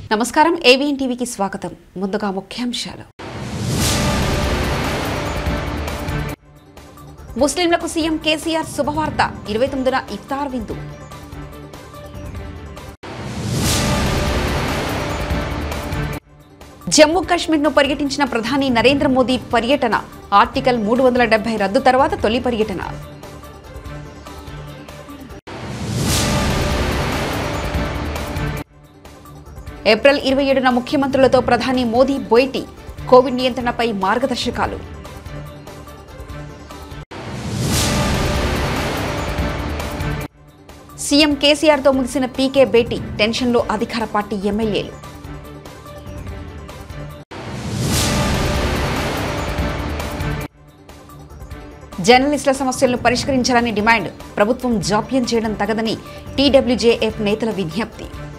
నమస్కారం ఏవిఎన్ టీవీకి స్వాగతం ముందుగా ముఖ్యాంశాలు ముస్లింలకు సీఎం కేసీఆర్ శుభవార్త ఇరవై తొమ్మిదిన ఇఫ్తార్ విందు జమ్మూ కాశ్మీర్ను పర్యటించిన ప్రధాని నరేంద్ర మోదీ పర్యటన ఆర్టికల్ మూడు వందల డెబ్బై రద్దు తర్వాత తొలి పర్యటన ఏప్రిల్ ఇరవై ఏడున ముఖ్యమంత్రులతో ప్రధాని మోదీ భేటీ కోవిడ్ నియంత్రణపై మార్గదర్శకాలు సీఎం కేసీఆర్తో ముగిసిన పీకే భేటీ టెన్షన్లో అధికార పార్టీ ఎమ్మెల్యేలు జర్నలిస్టుల సమస్యలను పరిష్కరించాలని డిమాండ్ ప్రభుత్వం జాప్యం చేయడం తగదని టీడబ్ల్యూజేఎఫ్ నేతల విజ్ఞప్తి